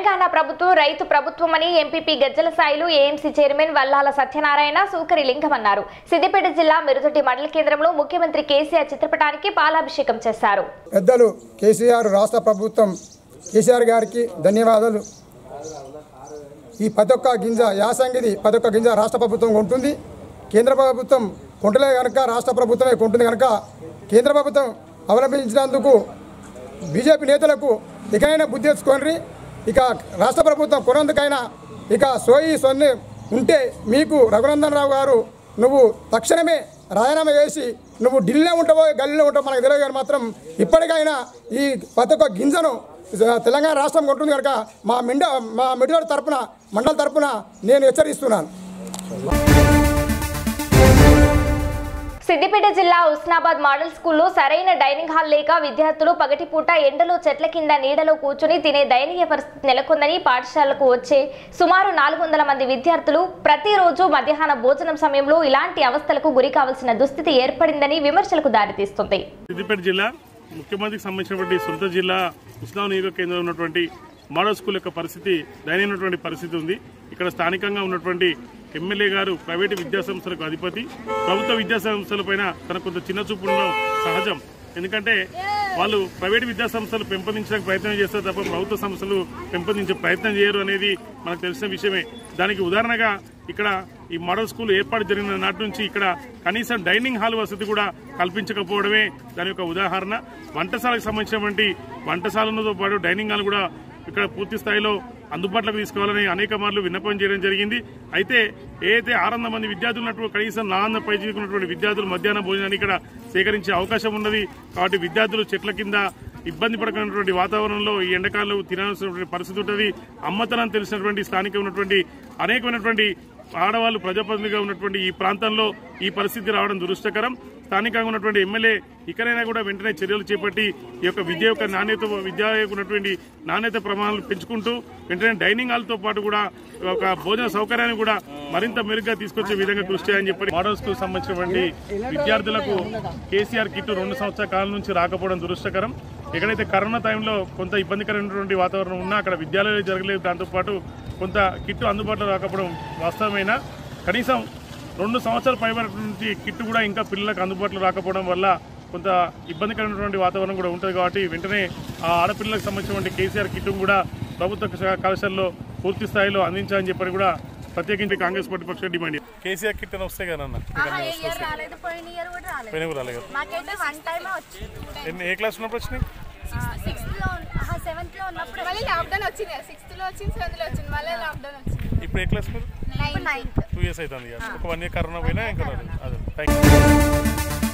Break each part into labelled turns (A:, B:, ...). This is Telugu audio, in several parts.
A: తెలంగాణ ప్రభుత్వం రైతు ప్రభుత్వమని MPP Gajjala Sailu AMC chairman Vallala Satyanarayana Sukari Lingam అన్నారు సిద్దిపేట జిల్లా మిరుదొడ్డి మండల కేంద్రంలో ముఖ్యమంత్రి కేసీఆర్ చిత్రపటానికి పాలాభిషేకం చేశారు
B: పెద్దలు కేసీఆర్ రాష్ట్ర ప్రభుత్వం కేసీఆర్ గారికి ధన్యవాదాలు ఈ ప్రతి ఒక్క గింజ యాసంగిది ప్రతి ఒక్క గింజ రాష్ట్ర ప్రభుత్వం కొంటుంది కేంద్ర ప్రభుత్వం కొంటలే కనుక రాష్ట్ర ప్రభుత్వమే కొంటుంది కనుక కేంద్ర ప్రభుత్వం అవలంబించినందుకు బీజేపీ నేతలకు ఇకైనా బుద్ధి తెచ్చుకోండి ఇక రాష్ట్ర ప్రభుత్వం కొనందుకైనా ఇక సోయి సొన్ని ఉంటే మీకు రఘునందన్ రావు గారు నువ్వు తక్షణమే రాజీనామా చేసి నువ్వు ఢిల్లీలో ఉంటావో గల్లీలో ఉంటావో మనకు తెలియదు కానీ మాత్రం ఇప్పటికైనా ఈ ప్రతి ఒక్క గింజను తెలంగాణ రాష్ట్రం కొంటుంది కనుక మా మిండ మా మిడిలోడి తరపున మండల తరపున నేను హెచ్చరిస్తున్నాను
A: సిద్దిపేట జిల్లా ఉస్నాబాద్ మోడల్ స్కూల్లో సరైన డైనింగ్ హాల్ లేక విద్యార్థులు పగటిపూట ఎండలో చెట్ల కింద నీడలో కూర్చుని తినే దయనీయ పరిస్థితి నెలకొందని పాఠశాలకు వచ్చే సుమారు నాలుగు వందల మంది విద్యార్థులు ప్రతిరోజు మధ్యాహ్న భోజనం సమయంలో ఇలాంటి అవస్థలకు గురి కావాల్సిన దుస్థితి ఏర్పడిందని విమర్శలకు దారితీస్తుంది
C: సిద్దిపేట జిల్లా ముఖ్యమంత్రికి సంబంధించినటువంటి సొంత జిల్లా ఉస్నావ్ నియోజక కేంద్రంలో ఉన్నటువంటి మోడల్ స్కూల్ యొక్క పరిస్థితి దయనీయమైనటువంటి పరిస్థితి ఉంది ఇక్కడ స్థానికంగా ఉన్నటువంటి ఎమ్మెల్యే గారు ప్రైవేటు విద్యాసంస్థలకు అధిపతి ప్రభుత్వ విద్యాసంస్థలపైన తన కొంత చిన్న చూపు ఉండడం సహజం ఎందుకంటే వాళ్ళు ప్రైవేటు విద్యాసంస్థలు పెంపొందించడానికి ప్రయత్నం చేస్తారు తప్ప ప్రభుత్వ సంస్థలు పెంపొందించే ప్రయత్నం చేయరు అనేది మనకు తెలిసిన విషయమే దానికి ఉదాహరణగా ఇక్కడ ఈ మోడల్ స్కూల్ ఏర్పాటు జరిగిన నాటి నుంచి ఇక్కడ కనీసం డైనింగ్ హాల్ వసతి కూడా కల్పించకపోవడమే దాని యొక్క ఉదాహరణ వంటశాలకు సంబంధించినటువంటి వంటశాలతో పాటు డైనింగ్ హాల్ కూడా ఇక్కడ పూర్తి స్థాయిలో అందుబాటులోకి తీసుకోవాలని అనేక మార్లు విన్నపం చేయడం జరిగింది అయితే ఏదైతే ఆరు వందల మంది విద్యార్థులు ఉన్నట్టు కనీసం నాలుగు వందల పై చదువుకున్నటువంటి విద్యార్థులు మధ్యాహ్న భోజనాన్ని ఇక్కడ సేకరించే అవకాశం ఉన్నది కాబట్టి విద్యార్థులు చెట్ల కింద ఇబ్బంది పడకున్నటువంటి వాతావరణంలో ఈ ఎండకాలంలో తినాల్సినటువంటి పరిస్థితి ఉంటుంది అమ్మతనం తెలిసినటువంటి స్థానిక ఉన్నటువంటి అనేకమైనటువంటి ఆడవాళ్ళు ప్రజాప్రతినిధిగా ఉన్నటువంటి ఈ ప్రాంతంలో ఈ పరిస్థితి రావడం దురదృష్టకరం స్థానికంగా ఉన్నటువంటి ఎమ్మెల్యే ఇకనైనా కూడా వెంటనే చర్యలు చేపట్టి ఈ యొక్క విద్య యొక్క నాణ్యత విద్య యొక్క ఉన్నటువంటి నాణ్యత ప్రమాణాలు పెంచుకుంటూ వెంటనే డైనింగ్ హాల్ తో పాటు కూడా ఒక భోజన సౌకర్యాన్ని కూడా మరింత మెరుగ్గా తీసుకొచ్చే విధంగా కృషి చేయాలని చెప్పి మోడల్ స్కూల్ సంబంధించినటువంటి విద్యార్థులకు కేసీఆర్ కిట్ రెండు సంవత్సరాల కాలం నుంచి రాకపోవడం దురదృష్టకరం ఎక్కడైతే కరోనా టైంలో కొంత ఇబ్బందికరమైనటువంటి వాతావరణం ఉన్నా అక్కడ విద్యాలయాలు జరగలేదు దాంతోపాటు కొంత కిట్టు అందుబాటులో రాకపోవడం వాస్తవమైన కనీసం రెండు సంవత్సరాల పైబడినటువంటి కిట్టు కూడా ఇంకా పిల్లలకు అందుబాటులో రాకపోవడం వల్ల కొంత ఇబ్బందికరమైనటువంటి వాతావరణం కూడా ఉంటుంది కాబట్టి వెంటనే ఆ ఆడపిల్లలకు సంబంధించినటువంటి కేసీఆర్ కిట్టు కూడా ప్రభుత్వ కళాశాలలో పూర్తి స్థాయిలో అందించాలని చెప్పని కూడా ప్రత్యేకించి కాంగ్రెస్ పార్టీ పక్షంగా డిమాండ్ చేయాలి. కేసీఆర్ కిట్ అని వస్తాయి కదా అన్న
D: ఆహా, ఏ ఇయర్ రాలేదు పోయిన ఇయర్ కూడా రాలేదు
C: పోయినా కూడా రాలేదు కదా.
D: మాకైతే వన్ టైమే వచ్చింది
C: ఎన్ని- ఏ క్లాస్ ఉన్నప్పుడు వచ్చినాయి
D: సిక్స్త్ లో సెవెంత్ లో ఉన్నప్పుడు
E: మళ్ళీ లాక్డౌన్ వచ్చింది సిక్స్త్ లో వచ్చింది సెవెంత్ లో వచ్చింది మళ్ళీ లాక్డౌన్ వచ్చింది
C: ఇప్పుడు ఏ క్లాస్ మీరు
D: ఇప్పుడు నైన్త్
C: టూ ఇయర్స్ అవుతుంది ఇక. ఒక వన్ ఇయర్ కరోనా పోయినా ఇంకా రాలేదు అదే థ్యాంక్ యూ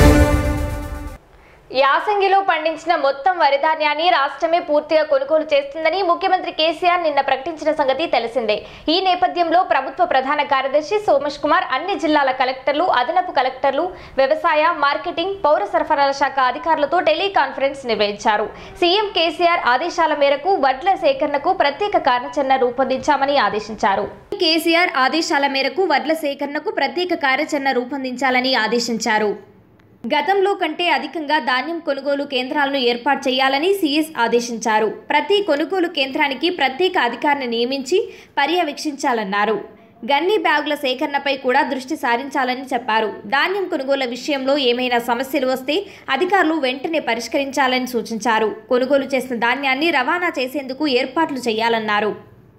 A: యాసంగిలో పండించిన మొత్తం వరి ధాన్యాన్ని రాష్ట్రమే పూర్తిగా కొనుగోలు చేస్తుందని ముఖ్యమంత్రి కేసీఆర్ నిన్న ప్రకటించిన సంగతి తెలిసిందే ఈ నేపథ్యంలో ప్రభుత్వ ప్రధాన కార్యదర్శి సోమేష్ కుమార్ అన్ని జిల్లాల కలెక్టర్లు అదనపు కలెక్టర్లు వ్యవసాయ మార్కెటింగ్ పౌర సరఫరాల శాఖ అధికారులతో టెలికాన్ఫరెన్స్ నిర్వహించారు సీఎం కేసీఆర్ ఆదేశాల మేరకు వడ్ల సేకరణకు ప్రత్యేక కార్యాచరణ రూపొందించామని ఆదేశించారు కేసీఆర్ ఆదేశాల మేరకు వడ్ల సేకరణకు ప్రత్యేక కార్యాచరణ రూపొందించాలని ఆదేశించారు గతంలో కంటే అధికంగా ధాన్యం కొనుగోలు కేంద్రాలను ఏర్పాటు చేయాలని సీఎస్ ఆదేశించారు ప్రతి కొనుగోలు కేంద్రానికి ప్రత్యేక అధికారిని నియమించి పర్యవేక్షించాలన్నారు గన్ని బ్యాగుల సేకరణపై కూడా దృష్టి సారించాలని చెప్పారు ధాన్యం కొనుగోలు విషయంలో ఏమైనా సమస్యలు వస్తే అధికారులు వెంటనే పరిష్కరించాలని సూచించారు కొనుగోలు చేసిన ధాన్యాన్ని రవాణా చేసేందుకు ఏర్పాట్లు చేయాలన్నారు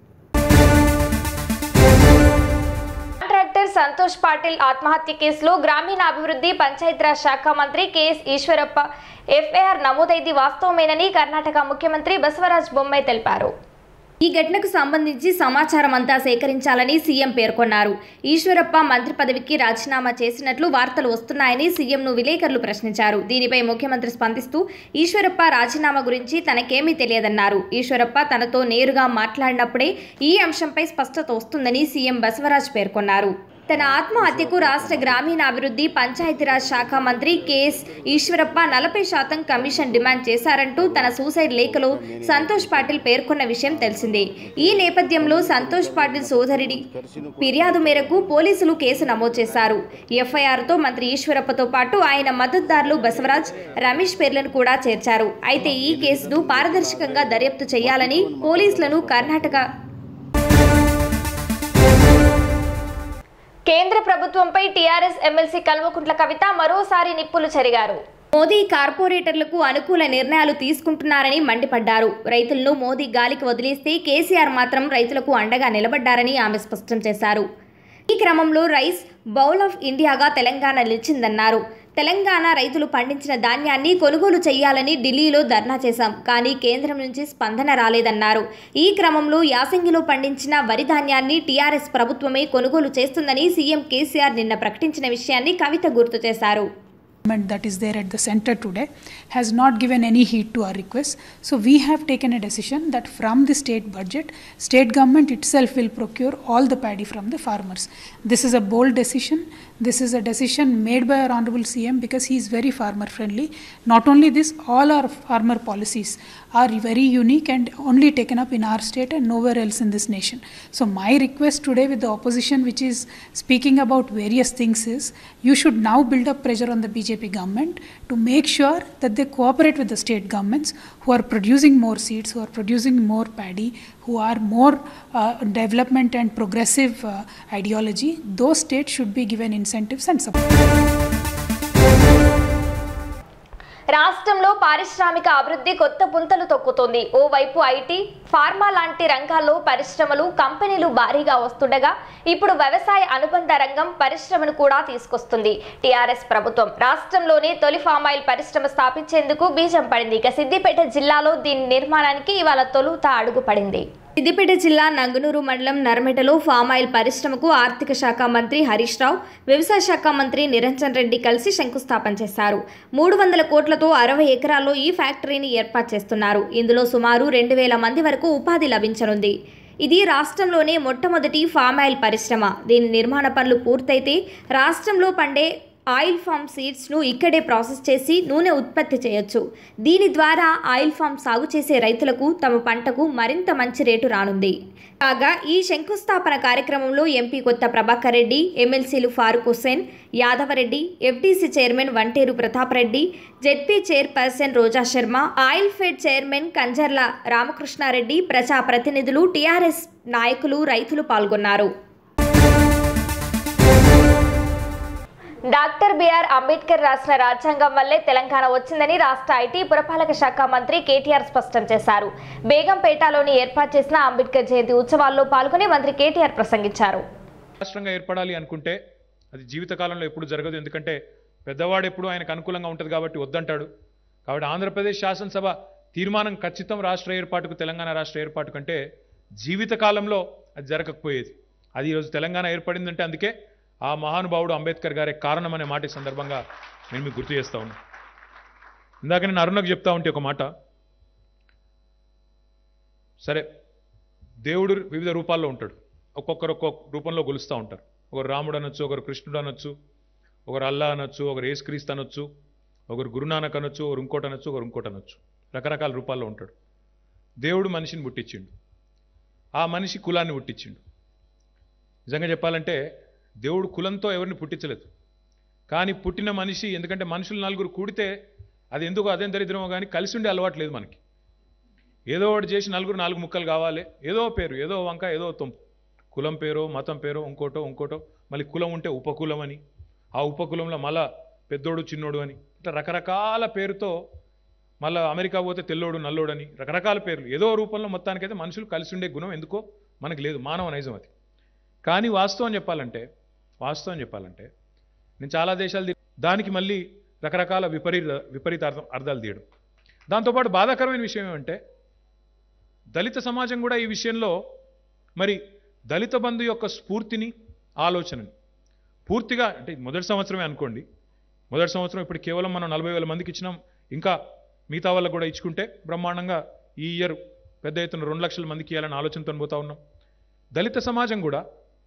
A: కాంట్రాక్టర్ సంతోష్ పాటిల్ ఆత్మహత్య కేసులో గ్రామీణాభివృద్ధి పంచాయతీరాజ్ శాఖ మంత్రి కెఎస్ ఈశ్వరప్ప ఎఫ్ఐఆర్ నమోదైంది వాస్తవమేనని కర్ణాటక ముఖ్యమంత్రి బసవరాజ్ బొమ్మాయి తెలిపారు ఈ ఘటనకు సంబంధించి సమాచారం అంతా సేకరించాలని సీఎం పేర్కొన్నారు ఈశ్వరప్ప మంత్రి పదవికి రాజీనామా చేసినట్లు వార్తలు వస్తున్నాయని సీఎంను విలేకరులు ప్రశ్నించారు దీనిపై ముఖ్యమంత్రి స్పందిస్తూ ఈశ్వరప్ప రాజీనామా గురించి తనకేమీ తెలియదన్నారు ఈశ్వరప్ప తనతో నేరుగా మాట్లాడినప్పుడే ఈ అంశంపై స్పష్టత వస్తుందని సీఎం బసవరాజ్ పేర్కొన్నారు తన ఆత్మహత్యకు రాష్ట్ర గ్రామీణాభివృద్ధి పంచాయతీరాజ్ శాఖ మంత్రి కెఎస్ ఈశ్వరప్ప నలభై శాతం కమిషన్ డిమాండ్ చేశారంటూ తన సూసైడ్ లేఖలో సంతోష్ పాటిల్ పేర్కొన్న విషయం తెలిసిందే ఈ నేపథ్యంలో సంతోష్ పాటిల్ సోదరుడి ఫిర్యాదు మేరకు పోలీసులు కేసు నమోదు చేశారు ఎఫ్ఐఆర్తో మంత్రి ఈశ్వరప్పతో పాటు ఆయన మద్దతుదారులు బసవరాజ్ రమేష్ పేర్లను కూడా చేర్చారు అయితే ఈ కేసును పారదర్శకంగా దర్యాప్తు చేయాలని పోలీసులను కర్ణాటక కేంద్ర ప్రభుత్వంపై టీఆర్ఎస్ ఎమ్మెల్సీ కల్వకుంట్ల కవిత మరోసారి నిప్పులు చెరిగారు మోదీ కార్పొరేటర్లకు అనుకూల నిర్ణయాలు తీసుకుంటున్నారని మండిపడ్డారు రైతులను మోదీ గాలికి వదిలేస్తే కేసీఆర్ మాత్రం రైతులకు అండగా నిలబడ్డారని ఆమె స్పష్టం చేశారు ఈ క్రమంలో రైస్ బౌల్ ఆఫ్ ఇండియాగా తెలంగాణ నిలిచిందన్నారు తెలంగాణ రైతులు పండించిన ధాన్యాన్ని కొనుగోలు చేయాలని ఢిల్లీలో ధర్నా చేశాం కానీ కేంద్రం నుంచి స్పందన రాలేదన్నారు ఈ క్రమంలో యాసంగిలో పండించిన వరి ధాన్యాన్ని టీఆర్ఎస్ ప్రభుత్వమే కొనుగోలు చేస్తుందని సీఎం కేసీఆర్ నిన్న ప్రకటించిన విషయాన్ని కవిత గుర్తు చేశారు
F: government that is there at the center today has not given any heed to our request. So we have taken a decision that from the state budget, state government itself will procure all the paddy from the farmers. This is a bold decision. This is a decision made by our honorable CM because he is very farmer friendly. Not only this, all our farmer policies are very unique and only taken up in our state and nowhere else in this nation. So my request today with the opposition which is speaking about various things is you should now build up pressure on the BJP government to make sure that they cooperate with the state governments who are producing more seeds, who are producing more paddy, who are more uh, development and progressive uh, ideology. Those states should be given incentives and support.
A: రాష్ట్రంలో పారిశ్రామిక అభివృద్ధి కొత్త పుంతలు తొక్కుతోంది ఓవైపు ఐటీ ఫార్మా లాంటి రంగాల్లో పరిశ్రమలు కంపెనీలు భారీగా వస్తుండగా ఇప్పుడు వ్యవసాయ అనుబంధ రంగం పరిశ్రమను కూడా తీసుకొస్తుంది టీఆర్ఎస్ ప్రభుత్వం రాష్ట్రంలోనే తొలి ఫామాయిల్ పరిశ్రమ స్థాపించేందుకు బీజం పడింది ఇక సిద్దిపేట జిల్లాలో దీని నిర్మాణానికి ఇవాళ తొలుత అడుగు పడింది సిద్దిపేట జిల్లా నంగునూరు మండలం నర్మెటలో ఫామాయిల్ పరిశ్రమకు ఆర్థిక శాఖ మంత్రి హరీష్ రావు వ్యవసాయ శాఖ మంత్రి నిరంజన్ రెడ్డి కలిసి శంకుస్థాపన చేశారు మూడు వందల కోట్లతో అరవై ఎకరాల్లో ఈ ఫ్యాక్టరీని ఏర్పాటు చేస్తున్నారు ఇందులో సుమారు రెండు వేల మంది వరకు ఉపాధి లభించనుంది ఇది రాష్ట్రంలోనే మొట్టమొదటి ఫామాయిల్ పరిశ్రమ దీని నిర్మాణ పనులు పూర్తయితే రాష్ట్రంలో పండే ఆయిల్ ఫామ్ సీడ్స్ను ఇక్కడే ప్రాసెస్ చేసి నూనె ఉత్పత్తి చేయొచ్చు దీని ద్వారా ఆయిల్ ఫామ్ సాగు చేసే రైతులకు తమ పంటకు మరింత మంచి రేటు రానుంది కాగా ఈ శంకుస్థాపన కార్యక్రమంలో ఎంపీ కొత్త ప్రభాకర్ రెడ్డి ఎమ్మెల్సీలు Farooq Hussain Yadava Reddy FDC chairman Vanteru Pratap Reddy ZP chairperson Roja Sharma oil fed chairman Kanjarla Ramakrishna Reddy ప్రజా ప్రతినిధులు టీఆర్ఎస్ నాయకులు రైతులు పాల్గొన్నారు డాక్టర్ బిఆర్ అంబేద్కర్ రాసిన రాజ్యాంగం వల్లే తెలంగాణ వచ్చిందని రాష్ట్ర ఐటీ పురపాలక శాఖ మంత్రి కేటీఆర్ స్పష్టం చేశారు బేగంపేటలోని ఏర్పాటు చేసిన అంబేద్కర్ జయంతి ఉత్సవాల్లో పాల్గొని మంత్రి కేటీఆర్ ప్రసంగించారు
G: రాష్ట్రంగా ఏర్పడాలి అనుకుంటే అది జీవితకాలంలో ఎప్పుడు జరగదు ఎందుకంటే పెద్దవాడు ఎప్పుడు ఆయనకు అనుకూలంగా ఉంటుంది కాబట్టి వద్దంటాడు కాబట్టి ఆంధ్రప్రదేశ్ శాసనసభ తీర్మానం ఖచ్చితం రాష్ట్ర ఏర్పాటుకు తెలంగాణ రాష్ట్ర ఏర్పాటు కంటే జీవితకాలంలో అది జరగకపోయేది అది ఈరోజు తెలంగాణ ఏర్పడిందంటే అందుకే ఆ మహానుభావుడు అంబేద్కర్ గారే కారణం అనే మాట ఈ సందర్భంగా నేను మీకు గుర్తు చేస్తా ఉన్నాను ఇందాక నేను అరుణకు చెప్తా ఉంటే ఒక మాట సరే దేవుడు వివిధ రూపాల్లో ఉంటాడు ఒక్కొక్కరు ఒక్కొక్క రూపంలో కొలుస్తూ ఉంటారు ఒకరు రాముడు అనొచ్చు ఒకరు కృష్ణుడు అనొచ్చు ఒకరు అల్లా అనొచ్చు ఒకరు యేసుక్రీస్తు అనొచ్చు ఒకరు గురునానక్ అనొచ్చు ఒకరు ఇంకోటి అనొచ్చు ఒకరు ఇంకోటి అనొచ్చు రకరకాల రూపాల్లో ఉంటాడు దేవుడు మనిషిని పుట్టించిండు ఆ మనిషి కులాన్ని పుట్టించిండు నిజంగా చెప్పాలంటే దేవుడు కులంతో ఎవరిని పుట్టించలేదు కానీ పుట్టిన మనిషి ఎందుకంటే మనుషులు నలుగురు కూడితే అది ఎందుకు అదేం దరిద్రమో కానీ కలిసి ఉండే అలవాటు లేదు మనకి ఏదో ఒకటి చేసి నలుగురు నాలుగు ముక్కలు కావాలి ఏదో పేరు ఏదో వంక ఏదో తొంపు కులం పేరో మతం పేరో ఇంకోటో ఇంకోటో మళ్ళీ కులం ఉంటే ఉపకులం అని ఆ ఉపకులంలో మళ్ళా పెద్దోడు చిన్నోడు అని ఇట్లా రకరకాల పేరుతో మళ్ళీ అమెరికా పోతే తెల్లోడు నల్లోడు అని రకరకాల పేర్లు ఏదో రూపంలో మొత్తానికైతే మనుషులు కలిసి ఉండే గుణం ఎందుకో మనకు లేదు మానవ నైజం అది కానీ వాస్తవం చెప్పాలంటే వాస్తవం చెప్పాలంటే నేను చాలా దేశాలు తి- దానికి మళ్ళీ రకరకాల విపరీత విపరీత అర్థం అర్థాలు తీయడం దాంతోపాటు బాధాకరమైన విషయం ఏమంటే దళిత సమాజం కూడా ఈ విషయంలో మరి దళిత బంధు యొక్క స్ఫూర్తిని ఆలోచనని పూర్తిగా అంటే మొదటి సంవత్సరమే అనుకోండి మొదటి సంవత్సరం ఇప్పుడు కేవలం మనం నలభై వేల మందికి ఇచ్చినాం ఇంకా మిగతా వాళ్ళకు కూడా ఇచ్చుకుంటే బ్రహ్మాండంగా ఈ ఇయర్ పెద్ద ఎత్తున రెండు లక్షల మందికి ఇవ్వాలని ఆలోచనతో పోతా ఉన్నాం దళిత సమాజం కూడా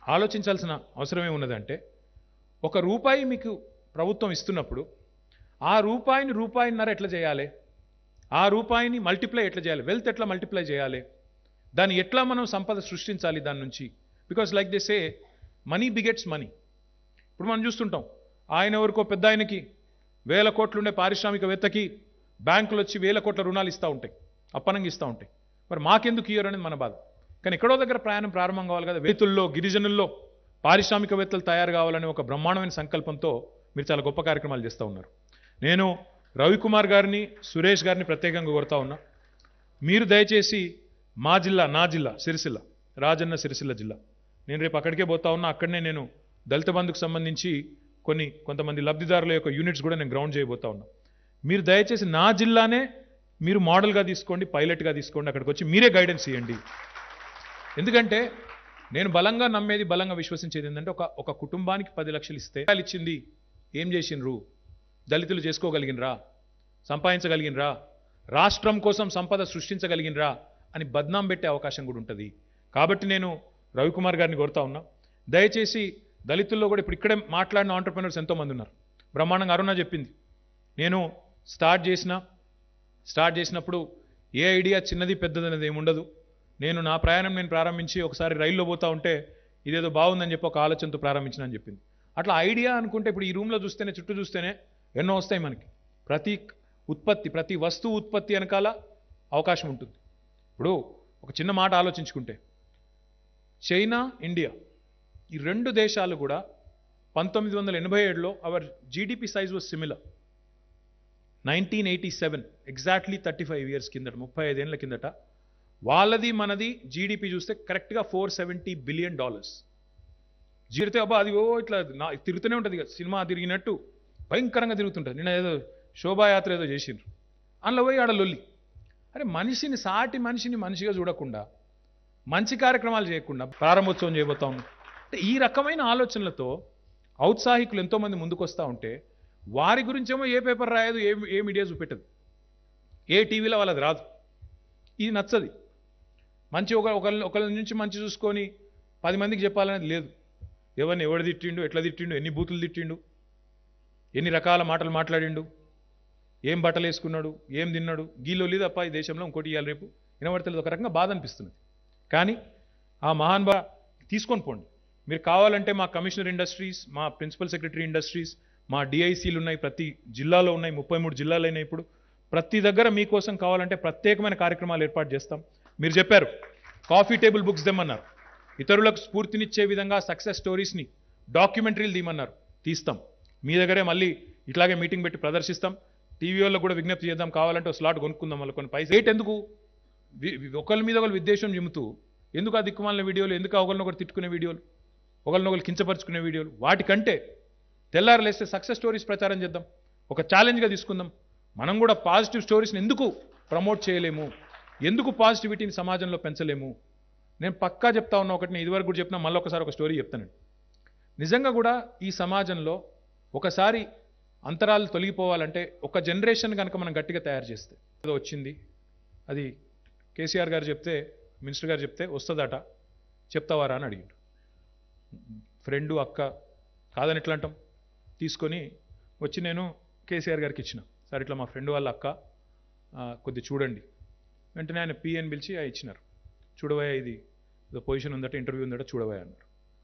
G: ఆలోచించాల్సిన అవసరం ఏమున్నదంటే ఒక రూపాయి మీకు ప్రభుత్వం ఇస్తున్నప్పుడు ఆ రూపాయిని రూపాయిన్నర ఎట్లా చేయాలి ఆ రూపాయిని మల్టిప్లై ఎట్లా చేయాలి వెల్త్ ఎట్లా మల్టిప్లై చేయాలి దాన్ని ఎట్లా మనం సంపద సృష్టించాలి దాని నుంచి because like they say money begets money ఇప్పుడు మనం చూస్తుంటాం ఆయన ఎవరికో పెద్ద ఆయనకి వేల కోట్లుండే పారిశ్రామికవేత్తకి బ్యాంకులు వచ్చి వేల కోట్ల రుణాలు ఇస్తూ ఉంటాయి అప్పనంగా ఇస్తూ ఉంటాయి మరి మాకెందుకు ఇయ్యరు అనేది మన బాధ కానీ ఎక్కడో దగ్గర ప్రయాణం ప్రారంభం కావాలి కదా రైతుల్లో గిరిజనుల్లో పారిశ్రామికవేత్తలు తయారు కావాలనే ఒక బ్రహ్మాండమైన సంకల్పంతో మీరు చాలా గొప్ప కార్యక్రమాలు చేస్తూ ఉన్నారు నేను రవికుమార్ గారిని సురేష్ గారిని ప్రత్యేకంగా కోరుతా ఉన్నా మీరు దయచేసి మా జిల్లా నా జిల్లా సిరిసిల్ల రాజన్న సిరిసిల్ల జిల్లా నేను రేపు అక్కడికే పోతా ఉన్నా అక్కడనే నేను దళిత బంధుకు సంబంధించి కొన్ని కొంతమంది లబ్ధిదారుల యొక్క యూనిట్స్ కూడా నేను గ్రౌండ్ చేయబోతా ఉన్నా మీరు దయచేసి నా జిల్లానే మీరు మోడల్గా తీసుకోండి పైలట్గా తీసుకోండి అక్కడికి వచ్చి మీరే గైడెన్స్ ఇవ్వండి ఎందుకంటే నేను బలంగా నమ్మేది బలంగా విశ్వసించేది ఏంటంటే ఒక ఒక కుటుంబానికి పది లక్షలు ఇస్తే వాళ్ళు ఇచ్చింది ఏం చేసిండ్రు దళితులు చేసుకోగలిగినరా సంపాదించగలిగినరా రాష్ట్రం కోసం సంపద సృష్టించగలిగినరా అని బద్నాం పెట్టే అవకాశం కూడా ఉంటుంది కాబట్టి నేను రవికుమార్ గారిని కోరుతా ఉన్నా దయచేసి దళితుల్లో కూడా ఇప్పుడు ఇక్కడే మాట్లాడిన ఆంటర్ప్రినర్స్ ఎంతోమంది ఉన్నారు బ్రహ్మాండంగా అరుణ చెప్పింది నేను స్టార్ట్ చేసిన స్టార్ట్ చేసినప్పుడు ఏ ఐడియా చిన్నది పెద్దది అనేది ఏమి ఉండదు నేను నా ప్రయాణం నేను ప్రారంభించి ఒకసారి రైల్లో పోతా ఉంటే ఇదేదో బాగుందని చెప్పి ఒక ఆలోచనతో ప్రారంభించిన అని చెప్పింది అట్లా ఐడియా అనుకుంటే ఇప్పుడు ఈ రూమ్లో చూస్తేనే చుట్టూ చూస్తేనే ఎన్నో వస్తాయి మనకి ప్రతి ఉత్పత్తి ప్రతి వస్తువు ఉత్పత్తి వెనకాల అవకాశం ఉంటుంది ఇప్పుడు ఒక చిన్న మాట ఆలోచించుకుంటే చైనా ఇండియా ఈ రెండు దేశాలు కూడా పంతొమ్మిది వందల ఎనభై ఏడులో our GDP size was similar nineteen eighty seven exactly thirty five years కిందట ముప్పై ఐదేళ్ల కిందట వాళ్ళది మనది జీడిపి చూస్తే కరెక్ట్గా ఫోర్ సెవెంటీ బిలియన్ డాలర్స్ జీడితే అబ్బా అది ఓ ఇట్లా నా తిరుగుతూనే ఉంటుంది ఇక సినిమా తిరిగినట్టు భయంకరంగా తిరుగుతుంటుంది నిన్న ఏదో శోభాయాత్ర ఏదో చేసిండ్రు అందులో పోయి ఆడ లొల్లి అరే మనిషిని సాటి మనిషిని మనిషిగా చూడకుండా మంచి కార్యక్రమాలు చేయకుండా ప్రారంభోత్సవం చేయబోతా ఉన్నాం అంటే ఈ రకమైన ఆలోచనలతో ఔత్సాహికులు ఎంతోమంది ముందుకు వస్తూ ఉంటే వారి గురించేమో ఏ పేపర్ రాయదు ఏ ఏ మీడియా చూపెట్టదు ఏ టీవీలో వాళ్ళది రాదు ఇది నచ్చది మంచి ఒక ఒకళ్ళ ఒకళ్ళ నుంచి మంచి చూసుకొని పది మందికి చెప్పాలనేది లేదు ఎవరిని ఎవడు తిట్టిండు ఎట్లా తిట్టిండు ఎన్ని బూతులు తిట్టిండు ఎన్ని రకాల మాటలు మాట్లాడిండు ఏం బట్టలు వేసుకున్నాడు ఏం తిన్నాడు గీలో తప్ప ఈ దేశంలో ఇంకోటి ఇవ్వాలి రేపు వినబడతలేదు ఒక రకంగా బాధ అనిపిస్తుంది కానీ ఆ మహాన్బా తీసుకొని పోండి మీరు కావాలంటే మా కమిషనర్ ఇండస్ట్రీస్ మా ప్రిన్సిపల్ సెక్రటరీ ఇండస్ట్రీస్ మా డిఐసీలు ఉన్నాయి ప్రతి జిల్లాలో ఉన్నాయి ముప్పై మూడు జిల్లాలు అయినాయి ఇప్పుడు ప్రతి దగ్గర మీకోసం కావాలంటే ప్రత్యేకమైన కార్యక్రమాలు ఏర్పాటు చేస్తాం మీరు చెప్పారు కాఫీ టేబుల్ బుక్స్ తెమ్మన్నారు ఇతరులకు స్ఫూర్తినిచ్చే విధంగా సక్సెస్ స్టోరీస్ని డాక్యుమెంటరీలు తీయమన్నారు తీస్తాం మీ దగ్గరే మళ్ళీ ఇట్లాగే మీటింగ్ పెట్టి ప్రదర్శిస్తాం టీవీ వాళ్ళకు కూడా విజ్ఞప్తి చేద్దాం కావాలంటే ఒక స్లాట్ కొనుక్కుందాం మళ్ళీ కొన్ని పైసలు రేట్ ఎందుకు వి- వి- ఒకరి మీద ఒకరు విద్వేషం చిమ్ముతూ ఎందుకు ఆ దిక్కుమాలిన వీడియోలు ఎందుకు ఒకరినొకరు తిట్టుకునే వీడియోలు ఒకరినొకరు కించపరుచుకునే వీడియోలు వాటికంటే తెల్లారు లేస్తే సక్సెస్ స్టోరీస్ ప్రచారం చేద్దాం ఒక ఛాలెంజ్గా తీసుకుందాం మనం కూడా పాజిటివ్ స్టోరీస్ని ఎందుకు ప్రమోట్ చేయలేము ఎందుకు పాజిటివిటీని సమాజంలో పెంచలేము నేను పక్కా చెప్తా ఉన్నా ఒకటి నేను ఇదివరకు కూడా చెప్పినా మళ్ళీ ఒకసారి ఒక స్టోరీ చెప్తానండి నిజంగా కూడా ఈ సమాజంలో ఒకసారి అంతరాలు తొలగిపోవాలంటే ఒక జనరేషన్ కనుక మనం గట్టిగా తయారు చేస్తే ఏదో వచ్చింది అది కేసీఆర్ గారు చెప్తే మినిస్టర్ గారు చెప్తే వస్తుందట చెప్తావారా అని అడిగాడు ఫ్రెండు అక్క కాదని ఎట్లా అంటాం తీసుకొని వచ్చి నేను కేసీఆర్ గారికి ఇచ్చిన సార్ ఇట్లా మా ఫ్రెండ్ వాళ్ళ అక్క ఆ, కొద్ది చూడండి వెంటనే ఆయన పిఎన్ పిలిచి ఆ ఇచ్చినారు చూడవయ్యా ఇది ఏదో పొజిషన్ ఉందట ఇంటర్వ్యూ ఉందట చూడవయ్యా అన్నారు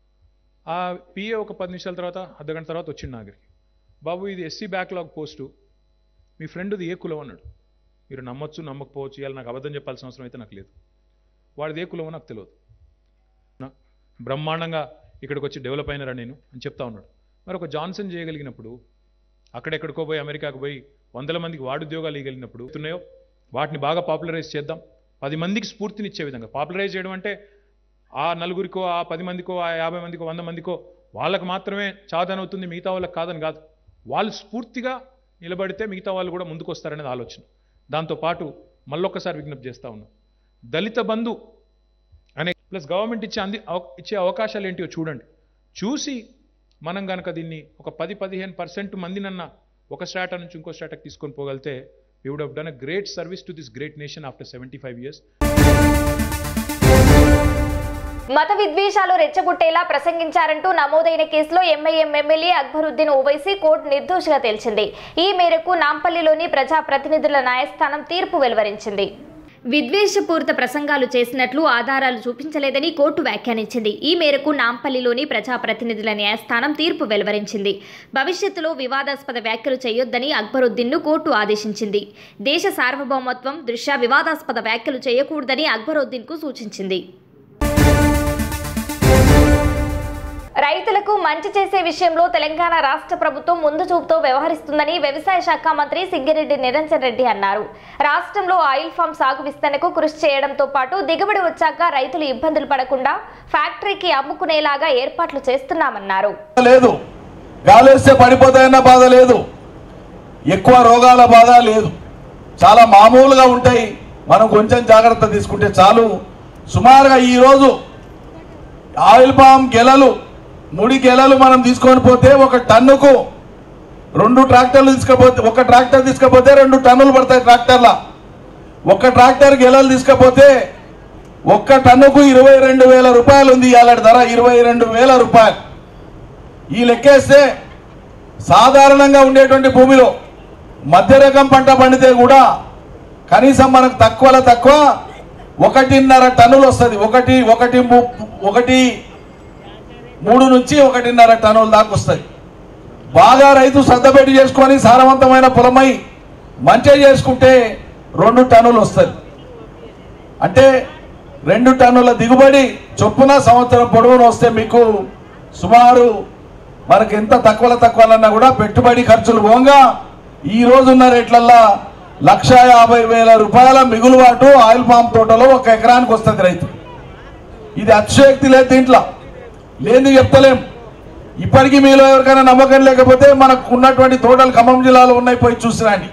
G: ఆ పిఏ ఒక పది నిమిషాల తర్వాత అర్ధగంట తర్వాత వచ్చిండు నా దగ్గరికి బాబు ఇది ఎస్సీ బ్యాక్లాగ్ పోస్టు మీ ఫ్రెండ్ది ఏ కులం అన్నాడు మీరు నమ్మొచ్చు నమ్మకపోవచ్చు ఇవాళ నాకు అబద్ధం చెప్పాల్సిన అవసరం అయితే నాకు లేదు వాడిది ఏ కులమో నాకు తెలియదు నా- బ్రహ్మాండంగా ఇక్కడికి వచ్చి డెవలప్ అయినారా నేను అని చెప్తా ఉన్నాడు మరి ఒక జాన్సన్ చేయగలిగినప్పుడు అక్కడెక్కడికో పోయి అమెరికాకు పోయి వందల మందికి వాడు ఉద్యోగాలు ఇవ్వగలిగినప్పుడు ఉన్నాయో వాటిని బాగా పాపులరైజ్ చేద్దాం పది మందికి స్ఫూర్తినిచ్చే విధంగా పాపులరైజ్ చేయడం అంటే ఆ నలుగురికో ఆ పది మందికో ఆ యాభై మందికో వంద మందికో వాళ్ళకి మాత్రమే చాదన అవుతుంది మిగతా వాళ్ళకి కాదని కాదు వాళ్ళు స్ఫూర్తిగా నిలబడితే మిగతా వాళ్ళు కూడా ముందుకు వస్తారనేది ఆలోచన దాంతోపాటు మళ్ళొక్కసారి విజ్ఞప్తి చేస్తా ఉన్నాం దళిత బంధు అనే ప్లస్ గవర్నమెంట్ ఇచ్చే అంది అవ- ఇచ్చే అవకాశాలు ఏంటివో చూడండి చూసి మనం కనుక దీన్ని ఒక పది పదిహేను పర్సెంట్ మందినన్నా ఒక స్టాటా నుంచి ఇంకో స్టాటకి తీసుకొని పోగలితే we would have done a great service to this great nation after seventy five years
A: మత విద్వేషాలు రెచ్చగొట్టేలా ప్రసంగించారంటూ నమోదైన కేసులో MIM MLA Akbaruddin Owaisi court నిర్దోషిగా తేల్చింది ఈ మేరకు నాంపల్లిలోని ప్రజా ప్రతినిధుల న్యాయస్థానం తీర్పు వెలువరించింది విద్వేషపూరిత ప్రసంగాలు చేసినట్లు ఆధారాలు చూపించలేదని కోర్టు వ్యాఖ్యానించింది ఈ మేరకు నాంపల్లిలోని ప్రజాప్రతినిధుల న్యాయస్థానం తీర్పు వెలువరించింది భవిష్యత్తులో వివాదాస్పద వ్యాఖ్యలు చేయొద్దని అక్బరుద్దీన్ను కోర్టు ఆదేశించింది దేశ సార్వభౌమత్వం దృష్ట్యా వివాదాస్పద వ్యాఖ్యలు చేయకూడదని అక్బరుద్దీన్కు సూచించింది రైతులకు మంచి చేసే విషయంలో తెలంగాణ రాష్ట్ర ప్రభుత్వం ముందు చూపుతో వ్యవహరిస్తుందని వ్యవసాయ శాఖ మంత్రి సింగిరెడ్డి నిరంజన్ రెడ్డి అన్నారు రాష్ట్రంలో ఆయిల్ ఫామ్ సాగు విస్తరణకు కృషి చేయడంతో పాటు దిగుబడి వచ్చాక రైతులు ఇబ్బందులు పడకుండా ఫ్యాక్టరీకి అమ్ముకునేలాగా ఏర్పాట్లు చేస్తున్నామన్నారు
H: లేదు గాలేస్తే పడిపోతాయన్న బాధ లేదు ఎక్కువ రోగాల బాధ లేదు చాలా మామూలుగా ఉంటాయి మనం కొంచెం జాగ్రత్త తీసుకుంటే చాలు సుమారుగా ఈరోజు ఆయిల్ పామ్ గెలలు ముడి గెలలు మనం తీసుకొని పోతే ఒక టన్నుకు రెండు ట్రాక్టర్లు తీసుకపోతే ఒక ట్రాక్టర్ తీసుకపోతే రెండు టన్నులు పడతాయి ట్రాక్టర్ల ఒక ట్రాక్టర్ గెలలు తీసుకపోతే ఒక్క టన్నుకు ఇరవై రెండు వేల రూపాయలు ఉంది ఇవాళ ధర ఇరవై రెండు వేల రూపాయలు ఈ లెక్కేస్తే సాధారణంగా ఉండేటువంటి భూమిలో మధ్య రకం పంట పండితే కూడా కనీసం మనకు తక్కువలో తక్కువ ఒకటిన్నర టన్నులు వస్తుంది ఒకటి ఒకటి ము- ఒకటి మూడు నుంచి ఒకటిన్నర టన్నుల దాకా వస్తుంది బాగా రైతు శ్రద్ధ పెట్టి చేసుకొని సారవంతమైన పొలమై మంచిగా చేసుకుంటే రెండు టన్నులు వస్తుంది అంటే రెండు టన్నుల దిగుబడి చొప్పున సంవత్సరం పొడవున వస్తే మీకు సుమారు మనకి ఎంత తక్కువలో తక్కువలన్నా కూడా పెట్టుబడి ఖర్చులు పోగా ఈ రోజున్న రేట్లల్లా లక్ష యాభై వేల రూపాయల మిగులుబాటు ఆయిల్ పామ్ తోటలో ఒక ఎకరానికి వస్తుంది రైతు ఇది అతిశయోక్తి లేదు దీంట్లో లేని చెప్తలేం ఇప్పటికీ మీలో ఎవరికైనా నమ్మకం లేకపోతే మనకు ఉన్నటువంటి తోటలు ఖమ్మం జిల్లాలో ఉన్నాయి పోయి చూసిరండి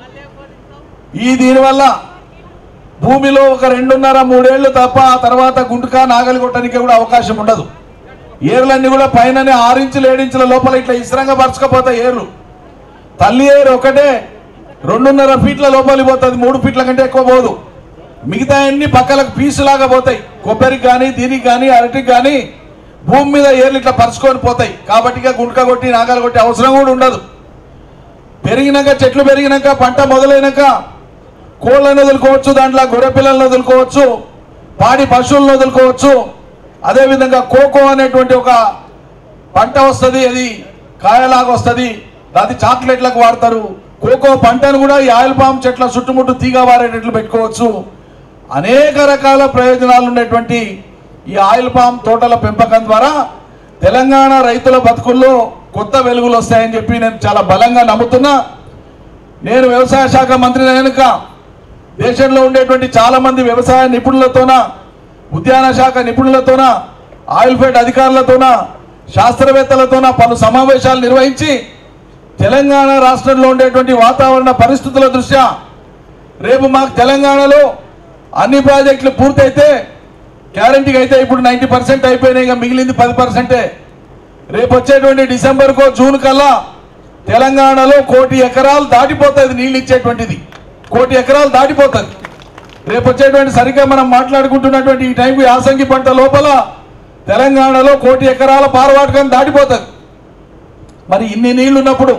H: ఈ దీనివల్ల భూమిలో ఒక రెండున్నర మూడేళ్లు తప్ప ఆ తర్వాత గుంటుక నాగలి కొట్టడానికి కూడా అవకాశం ఉండదు ఏర్లన్నీ కూడా పైననే ఆరించులు ఏడించుల లోపల ఇట్లా ఇసరంగా పరచకపోతాయి ఏర్లు తల్లి ఏరు ఒకటే రెండున్నర ఫీట్ల లోపలికి పోతుంది మూడు ఫీట్ల కంటే ఎక్కువ పోదు మిగతా అన్ని పక్కలకు పీసులాగా పోతాయి కొబ్బరికి కానీ దీనికి కానీ అరటికి కానీ భూమి మీద ఏర్లు ఇట్లా పరుచుకొని పోతాయి కాబట్టి ఇక గుంటక కొట్టి నాగాలు కొట్టి అవసరం కూడా ఉండదు పెరిగినాక చెట్లు పెరిగినాక పంట మొదలైనాక కోళ్ళను వదులుకోవచ్చు దాంట్లో గొర్రె పిల్లలను వదులుకోవచ్చు పాడి పశువులను వదులుకోవచ్చు అదేవిధంగా కోకో అనేటువంటి ఒక పంట వస్తుంది అది కాయలాగా వస్తుంది అది చాక్లెట్లకు వాడతారు కోకో పంటను కూడా ఈ ఆయిల్ పామ్ చెట్ల చుట్టుముట్టు తీగ వారేటట్లు పెట్టుకోవచ్చు అనేక రకాల ప్రయోజనాలు ఉండేటువంటి ఈ ఆయిల్ పామ్ తోటల పెంపకం ద్వారా తెలంగాణ రైతుల బతుకుల్లో కొత్త వెలుగులు వస్తాయని చెప్పి నేను చాలా బలంగా నమ్ముతున్నా నేను వ్యవసాయ శాఖ మంత్రి అయినాక దేశంలో ఉండేటువంటి చాలా మంది వ్యవసాయ నిపుణులతోన ఉద్యాన శాఖ నిపుణులతోన ఆయిల్ ఫెడ్ అధికారులతోన శాస్త్రవేత్తలతోన పలు సమావేశాలు నిర్వహించి తెలంగాణ రాష్ట్రంలో ఉండేటువంటి వాతావరణ పరిస్థితుల దృష్ట్యా రేపు మాకు తెలంగాణలో అన్ని ప్రాజెక్టులు పూర్తయితే గ్యారంటీకి అయితే ఇప్పుడు నైంటీ పర్సెంట్ అయిపోయినాయి ఇక మిగిలింది పది పర్సెంటే రేపు వచ్చేటువంటి డిసెంబర్కో జూన్ కల్లా తెలంగాణలో కోటి ఎకరాలు దాటిపోతుంది నీళ్ళు ఇచ్చేటువంటిది కోటి ఎకరాలు దాటిపోతుంది రేపు వచ్చేటువంటి సరిగ్గా మనం మాట్లాడుకుంటున్నటువంటి ఈ టైంకి యాసంగి పంట లోపల తెలంగాణలో కోటి ఎకరాల పారవాటకం దాటిపోతుంది మరి ఇన్ని నీళ్లు ఉన్నప్పుడు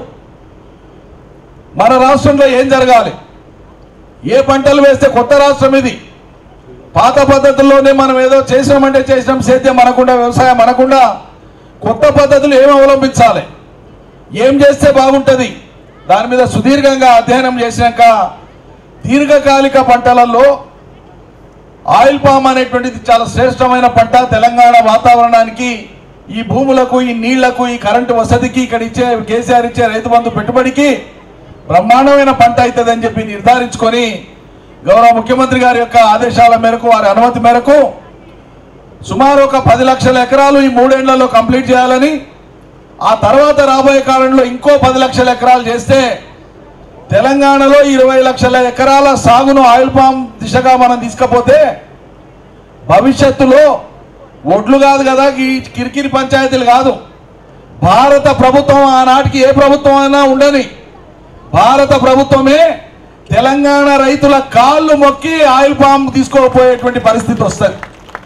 H: మన రాష్ట్రంలో ఏం జరగాలి ఏ పంటలు వేస్తే కొత్త రాష్ట్రం ఇది పాత పద్ధతుల్లోనే మనం ఏదో చేసినామంటే చేసినాం సేద్యం మనకుండా వ్యవసాయం మనకుండా కొత్త పద్ధతులు ఏం అవలంబించాలి ఏం చేస్తే బాగుంటుంది దాని మీద సుదీర్ఘంగా అధ్యయనం చేసినాక దీర్ఘకాలిక పంటలలో ఆయిల్ పామ్ అనేటువంటిది చాలా శ్రేష్టమైన పంట తెలంగాణ వాతావరణానికి ఈ భూములకు ఈ నీళ్లకు ఈ కరెంటు వసతికి ఇక్కడ ఇచ్చే కేసీఆర్ ఇచ్చే రైతు బంధు పెట్టుబడికి బ్రహ్మాండమైన పంట అవుతుంది అని చెప్పి నిర్ధారించుకొని గౌరవ ముఖ్యమంత్రి గారి యొక్క ఆదేశాల మేరకు వారి అనుమతి మేరకు సుమారు ఒక పది లక్షల ఎకరాలు ఈ మూడేళ్లలో కంప్లీట్ చేయాలని ఆ తర్వాత రాబోయే కాలంలో ఇంకో పది లక్షల ఎకరాలు చేస్తే తెలంగాణలో ఇరవై లక్షల ఎకరాల సాగును ఆయిల్ పామ్ దిశగా మనం తీసుకపోతే భవిష్యత్తులో ఒడ్లు కాదు కదా ఈ కిరికిరి పంచాయతీలు కాదు భారత ప్రభుత్వం ఆనాటికి ఏ ప్రభుత్వం అయినా ఉండని భారత ప్రభుత్వమే తెలంగాణ రైతుల కాళ్ళు మొక్కి ఆయిల్ పామ్ తీసుకోపోయేటువంటి పరిస్థితి వస్తుంది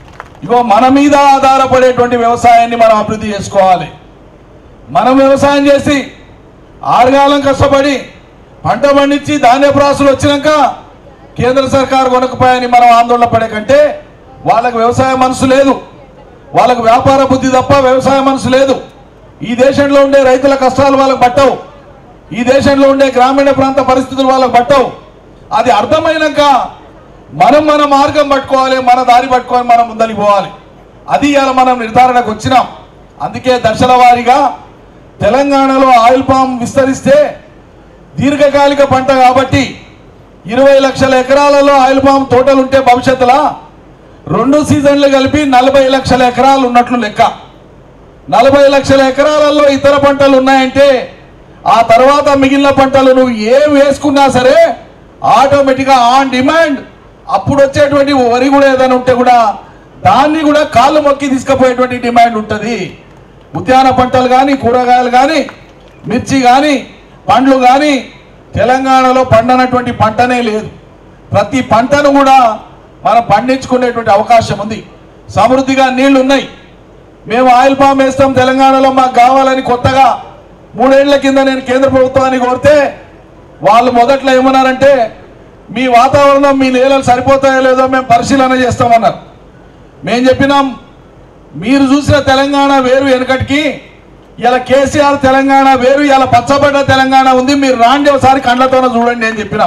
H: ఇగో మన మీద ఆధారపడేటువంటి వ్యవసాయాన్ని మనం అభివృద్ధి చేసుకోవాలి మనం వ్యవసాయం చేసి ఆరుగాలం కష్టపడి పంట పండించి ధాన్య ప్రాసులు వచ్చినాక కేంద్ర సర్కారు కొనకపోయాని మనం ఆందోళన పడే కంటే వాళ్ళకు వ్యవసాయ మనసు లేదు వాళ్ళకు వ్యాపార బుద్ధి తప్ప వ్యవసాయ మనసు లేదు ఈ దేశంలో ఉండే రైతుల కష్టాలు వాళ్ళకు పట్టవు ఈ దేశంలో ఉండే గ్రామీణ ప్రాంత పరిస్థితులు వాళ్ళకు పట్టవు అది అర్థమైనాక మనం మన మార్గం పట్టుకోవాలి మన దారి పట్టుకొని మనం ముందరికి పోవాలి అది ఇవాళ మనం నిర్ధారణకు వచ్చినాం అందుకే దశల వారీగా తెలంగాణలో ఆయిల్ పామ్ విస్తరిస్తే దీర్ఘకాలిక పంట కాబట్టి ఇరవై లక్షల ఎకరాలలో ఆయిల్ పామ్ తోటలు ఉంటే భవిష్యత్తులో రెండు సీజన్లు కలిపి నలభై లక్షల ఎకరాలు ఉన్నట్లు లెక్క నలభై లక్షల ఎకరాలలో ఇతర పంటలు ఉన్నాయంటే ఆ తర్వాత మిగిలిన పంటలు నువ్వు ఏం వేసుకున్నా సరే ఆటోమేటిక్గా ఆన్ డిమాండ్ అప్పుడు వచ్చేటువంటి వరి కూడా ఏదైనా ఉంటే కూడా దాన్ని కూడా కాళ్ళు మొక్కి తీసుకుపోయేటువంటి డిమాండ్ ఉంటుంది ఉద్యాన పంటలు కానీ కూరగాయలు కానీ మిర్చి కానీ పండ్లు కానీ తెలంగాణలో పండనటువంటి పంటనే లేదు ప్రతి పంటను కూడా మనం పండించుకునేటువంటి అవకాశం ఉంది సమృద్ధిగా నీళ్లు ఉన్నాయి మేము ఆయిల్ పామ్ వేస్తాం తెలంగాణలో మాకు కావాలని కొత్తగా మూడేళ్ల కింద నేను కేంద్ర ప్రభుత్వాన్ని కోరితే వాళ్ళు మొదట్లో ఏమన్నారంటే మీ వాతావరణం మీ నేలలు సరిపోతాయో లేదో మేము పరిశీలన చేస్తామన్నారు మేము చెప్పినాం మీరు చూసిన తెలంగాణ వేరు వెనకటికి ఇలా కేసీఆర్ తెలంగాణ వేరు ఇలా పచ్చబడ్డ తెలంగాణ ఉంది మీరు రాండి ఒకసారి కండ్లతోనే చూడండి అని చెప్పినాం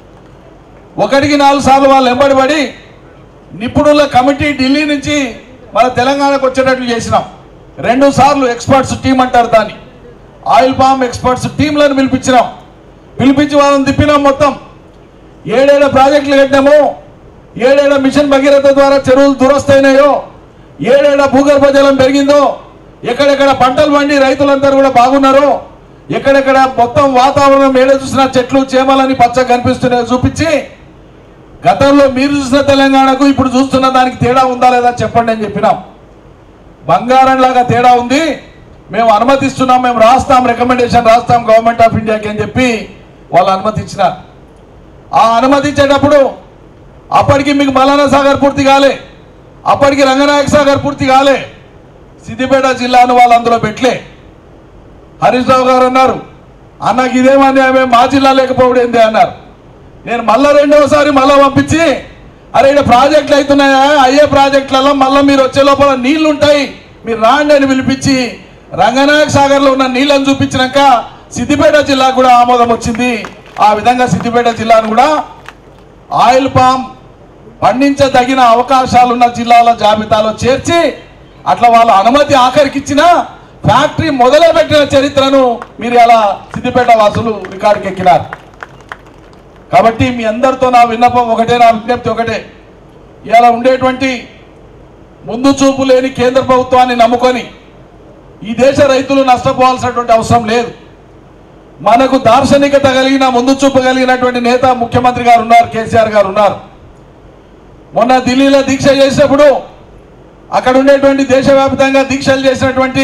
H: ఒకటికి నాలుగు సార్లు వాళ్ళు వెంబడిపడి నిపుణుల కమిటీ ఢిల్లీ నుంచి మన తెలంగాణకు వచ్చేటట్లు చేసినాం రెండు సార్లు ఎక్స్పర్ట్స్ టీం అంటారు దాన్ని ఆయిల్ పామ్ ఎక్స్పర్ట్స్ టీంలను పిలిపించినాం పిలిపించి వాళ్ళని తిప్పినాం మొత్తం ఏడేడ ప్రాజెక్టులు కట్టినామో ఏడేడ మిషన్ భగీరథ ద్వారా చెరువులు దురస్తైనాయో ఏడేడ భూగర్భ జలం పెరిగిందో ఎక్కడెక్కడ పంటలు పండి రైతులందరూ కూడా బాగున్నారో ఎక్కడెక్కడ మొత్తం వాతావరణం ఏడ చూసినా చెట్లు చేమలని పచ్చ కనిపిస్తున్నాయో చూపించి గతంలో మీరు చూసిన తెలంగాణకు ఇప్పుడు చూస్తున్న దానికి తేడా ఉందా లేదా చెప్పండి అని చెప్పినాం బంగారం లాగా తేడా ఉంది మేము అనుమతిస్తున్నాం మేము రాస్తాం రికమెండేషన్ రాస్తాం గవర్నమెంట్ ఆఫ్ ఇండియాకి అని చెప్పి వాళ్ళు అనుమతించినారు ఆ అనుమతించేటప్పుడు అప్పటికి మీకు మలానా సాగర్ పూర్తి కాలే అప్పటికి రంగనాయక సాగర్ పూర్తి కాలే సిద్దిపేట జిల్లాను వాళ్ళు అందులో పెట్టలే హరీష్ రావు గారు అన్నారు అన్నకి ఇదేమని ఆమె మా జిల్లా లేకపోవడం ఏంది అన్నారు నేను మళ్ళా రెండవసారి మళ్ళా పంపించి అరే ఇక్కడ ప్రాజెక్టులు అవుతున్నాయా అయ్యే ప్రాజెక్టులలో మళ్ళీ మీరు వచ్చే లోపల నీళ్లు ఉంటాయి మీరు రాండి అని పిలిపించి రంగనాయక సాగర్లో ఉన్న నీళ్ళని చూపించినాక సిద్దిపేట జిల్లా కూడా ఆమోదం వచ్చింది ఆ విధంగా సిద్దిపేట జిల్లాను కూడా ఆయిల్ పామ్ పండించదగిన అవకాశాలున్న జిల్లాల జాబితాలో చేర్చి అట్లా వాళ్ళ అనుమతి ఆఖరికి ఇచ్చిన ఫ్యాక్టరీ మొదలుపెట్టిన చరిత్రను మీరు అలా సిద్దిపేట వాసులు రికార్డుకి ఎక్కినారు కాబట్టి మీ అందరితో నా విన్నపం ఒకటే నా విజ్ఞప్తి ఒకటే ఇలా ఉండేటువంటి ముందు చూపు లేని కేంద్ర ప్రభుత్వాన్ని నమ్ముకొని ఈ దేశ రైతులు నష్టపోవాల్సినటువంటి అవసరం లేదు మనకు దార్శనికత కలిగిన ముందు చూపు కలిగినటువంటి నేత ముఖ్యమంత్రి గారు ఉన్నారు కేసీఆర్ గారు ఉన్నారు మొన్న ఢిల్లీలో దీక్ష చేసినప్పుడు అక్కడ ఉండేటువంటి దేశవ్యాప్తంగా దీక్షలు చేసినటువంటి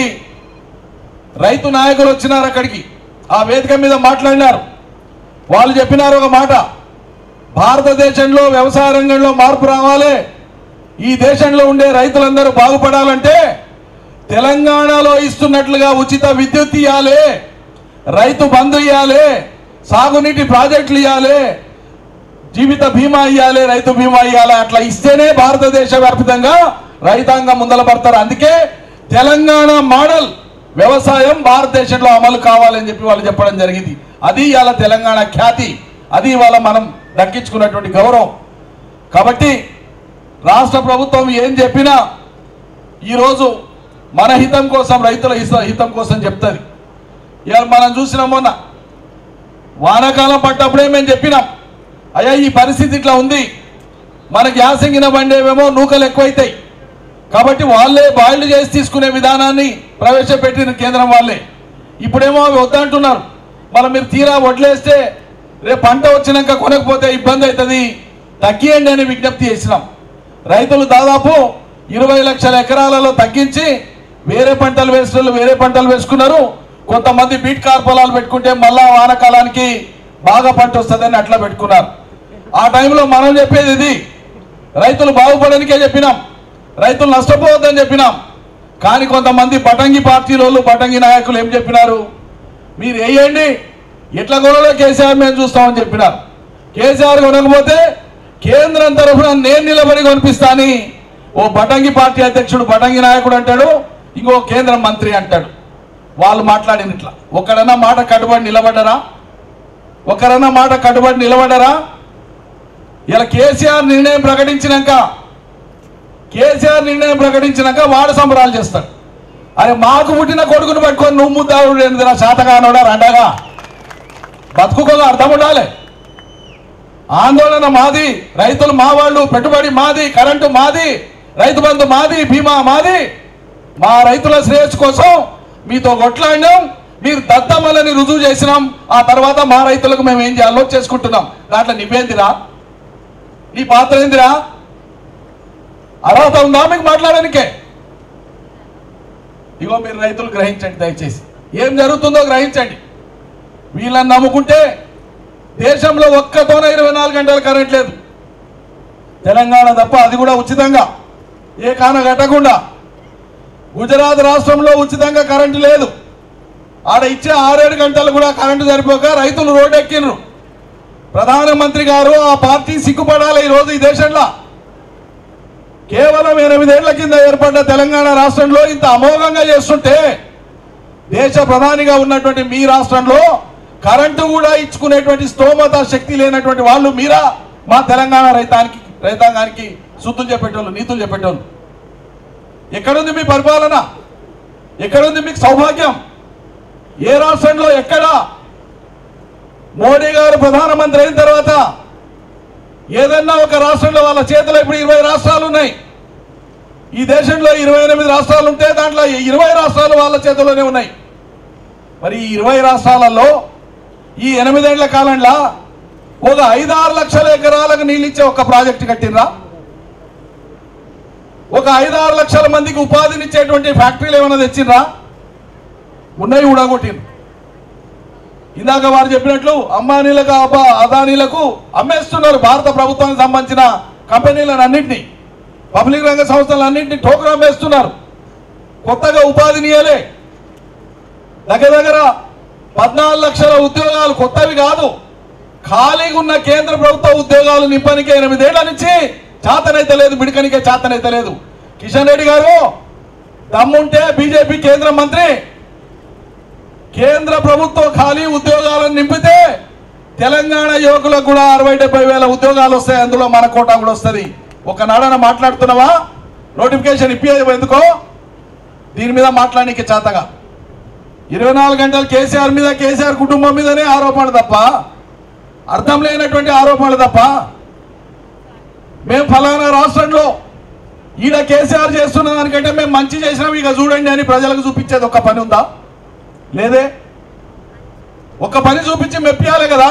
H: రైతు నాయకులు వచ్చినారు అక్కడికి ఆ వేదిక మీద మాట్లాడినారు వాళ్ళు చెప్పినారు ఒక మాట భారతదేశంలో వ్యవసాయ రంగంలో మార్పు రావాలి ఈ దేశంలో ఉండే రైతులందరూ బాగుపడాలంటే తెలంగాణలో ఇస్తున్నట్లుగా ఉచిత విద్యుత్ ఇవ్వాలి రైతు బంధు ఇవ్వాలి సాగునీటి ప్రాజెక్టులు ఇవ్వాలి జీవిత బీమా ఇవ్వాలి రైతు బీమా ఇవ్వాలి అట్లా ఇస్తేనే భారతదేశ వ్యాప్తంగా రైతాంగం ముందల పడతారు అందుకే తెలంగాణ మోడల్ వ్యవసాయం భారతదేశంలో అమలు కావాలని చెప్పి వాళ్ళు చెప్పడం జరిగింది అది ఇవాళ తెలంగాణ ఖ్యాతి అది ఇవాళ మనం దక్కించుకున్నటువంటి గౌరవం కాబట్టి రాష్ట్ర ప్రభుత్వం ఏం చెప్పినా ఈరోజు మన హితం కోసం రైతుల హిత- హితం కోసం చెప్తుంది ఇవాళ మనం చూసిన మొన్న వానాకాలం పడ్డప్పుడే మేము చెప్పినాం అయ్యా ఈ పరిస్థితి ఇట్లా ఉంది మనకి యాసంగిన బండేవేమో నూకలు ఎక్కువైతాయి కాబట్టి వాళ్ళే బాయిల్డ్ చేసి తీసుకునే విధానాన్ని ప్రవేశపెట్టిన కేంద్రం వాళ్ళే ఇప్పుడేమో అవి వద్దంటున్నారు మళ్ళీ మీరు తీరా వడ్లేస్తే రేపు పంట వచ్చినాక కొనకపోతే ఇబ్బంది అవుతుంది తగ్గియండి అని విజ్ఞప్తి చేసినాం రైతులు దాదాపు ఇరవై లక్షల ఎకరాలలో తగ్గించి వేరే పంటలు వేసిన వేరే పంటలు వేసుకున్నారు కొంతమంది బీట్ కార్ పొలాలు పెట్టుకుంటే మళ్ళా వానకాలానికి బాగా పంట వస్తుందని అట్లా పెట్టుకున్నారు ఆ టైంలో మనం చెప్పేది ఇది రైతులు బాగుపడడానికే చెప్పినాం రైతులు నష్టపోవద్దని చెప్పినాం కానీ కొంతమంది బటంగి పార్టీ వాళ్ళు బటంగి నాయకులు ఏం చెప్పినారు మీరు వేయండి ఎట్లా కొనలో కేసీఆర్ మేము చూస్తామని చెప్పినారు కేసీఆర్ కొనకపోతే కేంద్రం తరఫున నేను నిలబడి కొనిపిస్తా అని ఓ బటంగి పార్టీ అధ్యక్షుడు బటంగి నాయకుడు అంటాడు ఇంకో కేంద్ర మంత్రి అంటాడు వాళ్ళు మాట్లాడిన ఇట్లా ఒకడన్నా మాట కట్టుబడి నిలబడ్డరా ఒకరన్నా మాట కట్టుబడి నిలబడ్డరా ఇలా కేసీఆర్ నిర్ణయం ప్రకటించినాక కేసీఆర్ నిర్ణయం ప్రకటించినాక వాడు సంబరాలు చేస్తాడు అరే మాకు పుట్టిన కొడుకును పట్టుకొని నువ్వు ముద్దాడు ఏందిరా శాతగానోడా రండగా బతుకుకోగా అర్థం ఉండాలి ఆందోళన మాది రైతులు మా వాళ్ళు పెట్టుబడి మాది కరెంటు మాది రైతు బంధు మాది బీమా మాది మా రైతుల శ్రేయస్సు కోసం మీతో కొట్లాడినాం మీరు దత్తమలని రుజువు చేసినాం ఆ తర్వాత మా రైతులకు మేము ఏం చేయాలో చేసుకుంటున్నాం దాంట్లో నివేందిరా నీ పాత్ర ఏందిరా అర్హత ఉందా మీకు మాట్లాడడానికే ఇగో మీరు రైతులు గ్రహించండి దయచేసి ఏం జరుగుతుందో గ్రహించండి వీళ్ళని నమ్ముకుంటే దేశంలో ఒక్కతోన ఇరవై నాలుగు గంటల కరెంట్ లేదు తెలంగాణ తప్ప అది కూడా ఉచితంగా ఏ కాన కట్టకుండా గుజరాత్ రాష్ట్రంలో ఉచితంగా కరెంటు లేదు ఆడ ఇచ్చే ఆరేడు గంటలు కూడా కరెంటు సరిపోక రైతులు రోడ్డెక్కినరు ప్రధానమంత్రి గారు ఆ పార్టీ సిగ్గుపడాలి ఈరోజు ఈ దేశంలో కేవలం ఎనిమిదేళ్ల కింద ఏర్పడ్డ తెలంగాణ రాష్ట్రంలో ఇంత అమోఘంగా చేస్తుంటే దేశ ప్రధానిగా ఉన్నటువంటి మీ రాష్ట్రంలో కరెంటు కూడా ఇచ్చుకునేటువంటి స్తోమత శక్తి లేనటువంటి వాళ్ళు మీరా మా తెలంగాణ రైతానికి రైతాంగానికి శుద్ధులు చెప్పేటోళ్ళు నీతులు చెప్పేటోళ్ళు ఎక్కడుంది మీ పరిపాలన ఎక్కడుంది మీకు సౌభాగ్యం ఏ రాష్ట్రంలో ఎక్కడా మోడీ గారు ప్రధానమంత్రి అయిన తర్వాత ఏదన్నా ఒక రాష్ట్రంలో వాళ్ళ చేతిలో ఇప్పుడు ఇరవై రాష్ట్రాలు ఉన్నాయి ఈ దేశంలో ఇరవై ఎనిమిది రాష్ట్రాలు ఉంటే దాంట్లో ఇరవై రాష్ట్రాలు వాళ్ళ చేతిలోనే ఉన్నాయి మరి ఈ ఇరవై రాష్ట్రాలలో ఈ ఎనిమిదేళ్ల కాలంలో ఒక ఐదారు లక్షల ఎకరాలకు నీళ్ళు ఇచ్చే ఒక ప్రాజెక్టు కట్టినరా ఒక ఐదారు లక్షల మందికి ఉపాధినిచ్చేటువంటి ఫ్యాక్టరీలు ఏమైనా తెచ్చిండ్రా ఉన్నాయి ఊడగొట్టిండ్రు ఇందాక వారు చెప్పినట్లు అంబానీలకు అబ్బా అదానీలకు అమ్మేస్తున్నారు భారత ప్రభుత్వానికి సంబంధించిన కంపెనీలను అన్నింటినీ పబ్లిక్ రంగ సంస్థలన్నింటినీ టోకన్ అమ్మేస్తున్నారు కొత్తగా ఉపాధినియలే దగ్గర దగ్గర పద్నాలుగు లక్షల ఉద్యోగాలు కొత్తవి కాదు ఖాళీగా ఉన్న కేంద్ర ప్రభుత్వ ఉద్యోగాలు నింపనికే ఎనిమిదేళ్ల నుంచి చాతనైతే లేదు మిడికనికే చాతనైతే లేదు కిషన్ రెడ్డి గారు దమ్ముంటే బీజేపీ కేంద్ర మంత్రి కేంద్ర ప్రభుత్వం ఖాళీ ఉద్యోగాలను నింపితే తెలంగాణ యువకులకు కూడా అరవై డెబ్బై వేల ఉద్యోగాలు వస్తాయి అందులో మన కోటా కూడా వస్తుంది ఒక నాడన మాట్లాడుతున్నావా నోటిఫికేషన్ ఇప్పి ఎందుకో దీని మీద మాట్లాడడానికి చేతగా ఇరవై నాలుగు గంటలు కేసీఆర్ మీద కేసీఆర్ కుటుంబం మీదనే ఆరోపణలు తప్ప అర్థం లేనటువంటి ఆరోపణలు తప్ప మేము ఫలానా రాష్ట్రంలో ఈడ కేసీఆర్ చేస్తున్న దానికంటే మేము మంచి చేసినాం ఇక చూడండి అని ప్రజలకు చూపించేది ఒక పని ఉందా లేదే ఒక పని చూపించి మెప్పియాలి కదా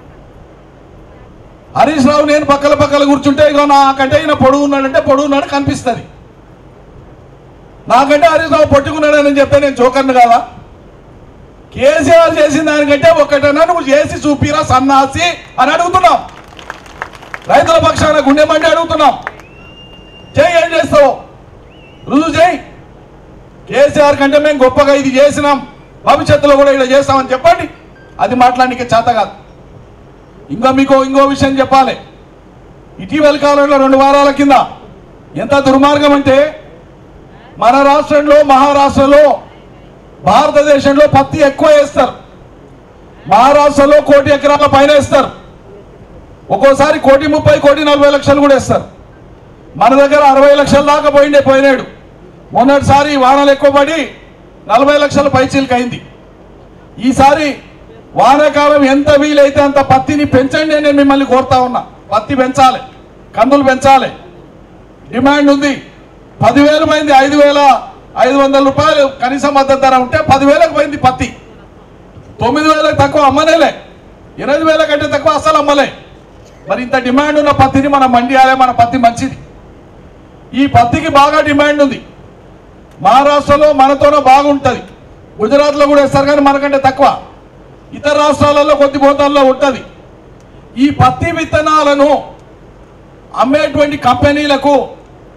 H: హరీష్ రావు నేను పక్కల పక్కల కూర్చుంటే ఇక నాకంటే ఈయన పొడుగు ఉన్నాడంటే పొడుగు ఉన్నాడు కనిపిస్తుంది నాకంటే హరీష్ రావు పొట్టుకున్నాడని చెప్తే నేను జోకర్ను కాదా కేసీఆర్ చేసిన దానికంటే ఒక్కటన్నా నువ్వు చేసి చూపిరా సన్నాసి అని అడుగుతున్నాం రైతుల పక్షాన గుండె మండి అడుగుతున్నాం చేయి ఏం చేస్తావు రుజువు చేయి కేసీఆర్ కంటే మేము గొప్పగా ఇది చేసినాం భవిష్యత్తులో కూడా ఇలా చేస్తామని చెప్పండి అది మాట్లాడడానికి చేత కాదు ఇంకా మీకు ఇంకో విషయం చెప్పాలి ఇటీవల కాలంలో రెండు వారాల కింద ఎంత దుర్మార్గం అంటే మన రాష్ట్రంలో మహారాష్ట్రలో భారతదేశంలో పత్తి ఎక్కువ వేస్తారు మహారాష్ట్రలో కోటి ఎకరాల పైన వేస్తారు ఒక్కోసారి కోటి ముప్పై కోటి నలభై లక్షలు కూడా వేస్తారు మన దగ్గర అరవై లక్షల దాకా పోయిండే పోయినాడు మొన్నటిసారి వానలు ఎక్కువ పడి నలభై లక్షల పైచీలకు అయింది ఈసారి వానాకాలం ఎంత వీలైతే అంత పత్తిని పెంచండి అని నేను మిమ్మల్ని కోరుతా ఉన్నా పత్తి పెంచాలి కందులు పెంచాలి డిమాండ్ ఉంది పదివేలు పోయింది ఐదు వేల ఐదు వందల రూపాయలు కనీస మద్దతు ధర ఉంటే పదివేలకు పోయింది పత్తి తొమ్మిది వేలకు తక్కువ అమ్మనేలే ఎనిమిది వేల కంటే తక్కువ అసలు అమ్మలే మరి ఇంత డిమాండ్ ఉన్న పత్తిని మనం మండియాలే మన పత్తి మంచిది ఈ పత్తికి బాగా డిమాండ్ ఉంది మహారాష్ట్రలో మనతోనే బాగుంటుంది గుజరాత్లో కూడా ఇస్తారు కానీ మనకంటే తక్కువ ఇతర రాష్ట్రాలలో కొద్ది మోతాదులో ఉంటుంది ఈ పత్తి విత్తనాలను అమ్మేటువంటి కంపెనీలకు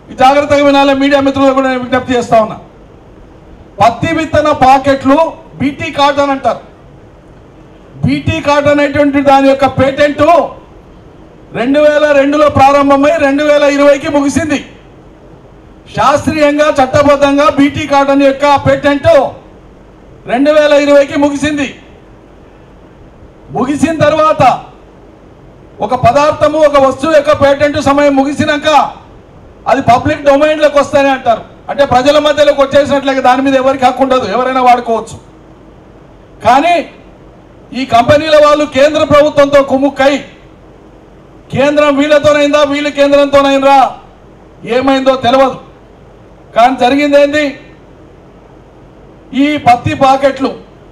H: ఈ జాగ్రత్తగా వినాలి మీడియా మిత్రులకు కూడా నేను విజ్ఞప్తి చేస్తా ఉన్నా పత్తి విత్తన పాకెట్లు బీటీ కాటన్ అంటారు బీటీ కాటన్ అనేటువంటి దాని యొక్క పేటెంట్ రెండు వేల రెండులో ప్రారంభమై రెండు వేల ఇరవైకి ముగిసింది శాస్త్రీయంగా చట్టబద్ధంగా బీటీ కాటన్ యొక్క పేటెంట్ రెండు వేల ఇరవైకి ముగిసింది ముగిసిన తర్వాత ఒక పదార్థము ఒక వస్తువు యొక్క పేటెంట్ సమయం ముగిసినాక అది పబ్లిక్ డొమైన్లోకి వస్తాయని అంటారు అంటే ప్రజల మధ్యలోకి వచ్చేసినట్లయితే దాని మీద ఎవరికి హక్కు ఉండదు ఎవరైనా వాడుకోవచ్చు కానీ ఈ కంపెనీల వాళ్ళు కేంద్ర ప్రభుత్వంతో కుమ్ముక్కై కేంద్రం వీళ్ళతోనైందా వీళ్ళు కేంద్రంతోనైనరా ఏమైందో తెలియదు కానీ జరిగింది ఏంది ఈ పత్తి పాకెట్లు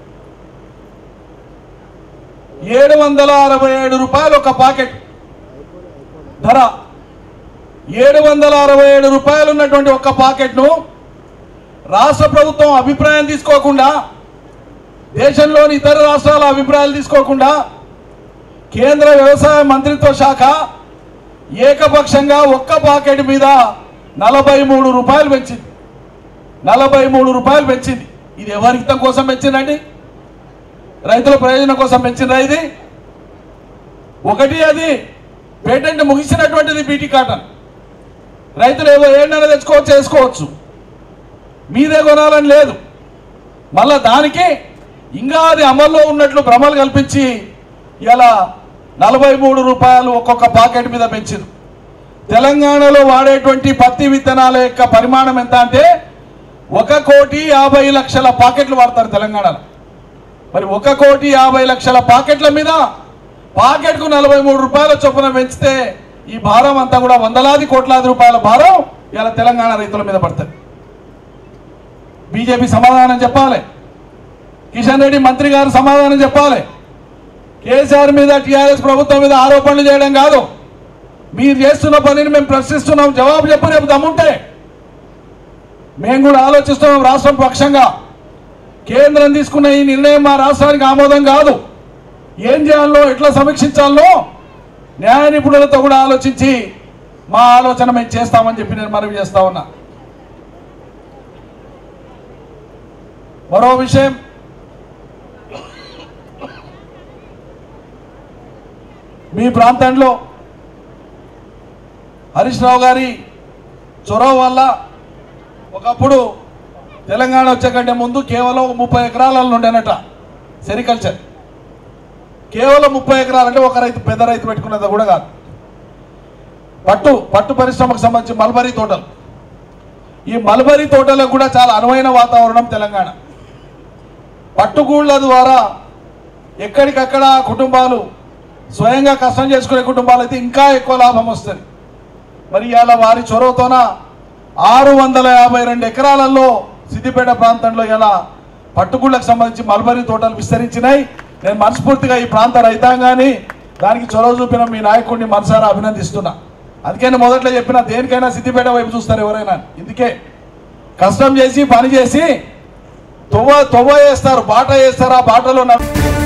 H: ఏడు వందల అరవై ఏడు రూపాయలు ఒక పాకెట్ ధర ఏడు వందల అరవై ఏడు రూపాయలు ఉన్నటువంటి ఒక పాకెట్ను రాష్ట్ర ప్రభుత్వం అభిప్రాయం తీసుకోకుండా దేశంలోని ఇతర రాష్ట్రాల అభిప్రాయాలు తీసుకోకుండా కేంద్ర వ్యవసాయ మంత్రిత్వ శాఖ ఏకపక్షంగా ఒక్క పాకెట్ మీద నలభై మూడు రూపాయలు పెంచింది నలభై మూడు రూపాయలు పెంచింది ఇది ఎవరి హితం కోసం పెంచిందండి రైతుల ప్రయోజనం కోసం పెంచిందా ఇది ఒకటి అది పేటెంట్ ముగిసినటువంటిది బీటీ కాటన్ రైతులు ఏదో ఏంటనే తెచ్చుకోవచ్చు చేసుకోవచ్చు మీదే కొనాలని లేదు మళ్ళా దానికి ఇంకా అది అమల్లో ఉన్నట్లు భ్రమలు కల్పించి ఇలా నలభై మూడు రూపాయలు ఒక్కొక్క పాకెట్ మీద పెంచింది తెలంగాణలో వాడేటువంటి పత్తి విత్తనాల యొక్క పరిమాణం ఎంత అంటే ఒక కోటి యాభై లక్షల పాకెట్లు వాడతారు తెలంగాణలో మరి ఒక కోటి యాభై లక్షల పాకెట్ల మీద పాకెట్కు నలభై మూడు రూపాయల చొప్పున పెంచితే ఈ భారం అంతా కూడా వందలాది కోట్లాది రూపాయల భారం ఇలా తెలంగాణ రైతుల మీద పడుతుంది బీజేపీ సమాధానం చెప్పాలి కిషన్ రెడ్డి మంత్రి గారు సమాధానం చెప్పాలి కేసీఆర్ మీద టీఆర్ఎస్ ప్రభుత్వం మీద ఆరోపణలు చేయడం కాదు మీరు చేస్తున్న పనిని మేము ప్రశ్నిస్తున్నాం జవాబు చెప్పు రేపు దమ్ముంటే మేము కూడా ఆలోచిస్తున్నాం రాష్ట్రం పక్షంగా కేంద్రం తీసుకున్న ఈ నిర్ణయం మా రాష్ట్రానికి ఆమోదం కాదు ఏం చేయాలో ఎట్లా సమీక్షించాలో న్యాయ నిపుణులతో కూడా ఆలోచించి మా ఆలోచన మేము చేస్తామని చెప్పి నేను మనవి చేస్తా ఉన్నా మరో విషయం మీ ప్రాంతంలో హరీష్ రావు గారి చొరవ వల్ల ఒకప్పుడు తెలంగాణ వచ్చే కంటే ముందు కేవలం ముప్పై ఎకరాలలో ఉండేనట సెరికల్చర్ కేవలం ముప్పై ఎకరాలు అంటే ఒక రైతు పెద్ద రైతు పెట్టుకున్నది కూడా కాదు పట్టు పట్టు పరిశ్రమకు సంబంధించి మల్బరీ తోటలు ఈ మల్బరీ తోటలకు కూడా చాలా అనువైన వాతావరణం తెలంగాణ పట్టుగూళ్ళ ద్వారా ఎక్కడికక్కడ కుటుంబాలు స్వయంగా కష్టం చేసుకునే కుటుంబాలు అయితే ఇంకా ఎక్కువ లాభం వస్తుంది మరి ఇవాళ వారి చొరవతోన ఆరు వందల యాభై రెండు ఎకరాలలో సిద్దిపేట ప్రాంతంలో ఇలా పట్టుగుళ్ళకు సంబంధించి మల్బరీ తోటలు విస్తరించినాయి నేను మనస్ఫూర్తిగా ఈ ప్రాంత రైతాంగాన్ని దానికి చొరవ చూపిన మీ నాయకుడిని మనసారా అభినందిస్తున్నా అందుకే నేను మొదట్లో చెప్పిన దేనికైనా సిద్దిపేట వైపు చూస్తారు ఎవరైనా ఇందుకే కష్టం చేసి పని చేసి తొవ్వ తొవ్వ వేస్తారు బాట వేస్తారు ఆ బాటలో నడు-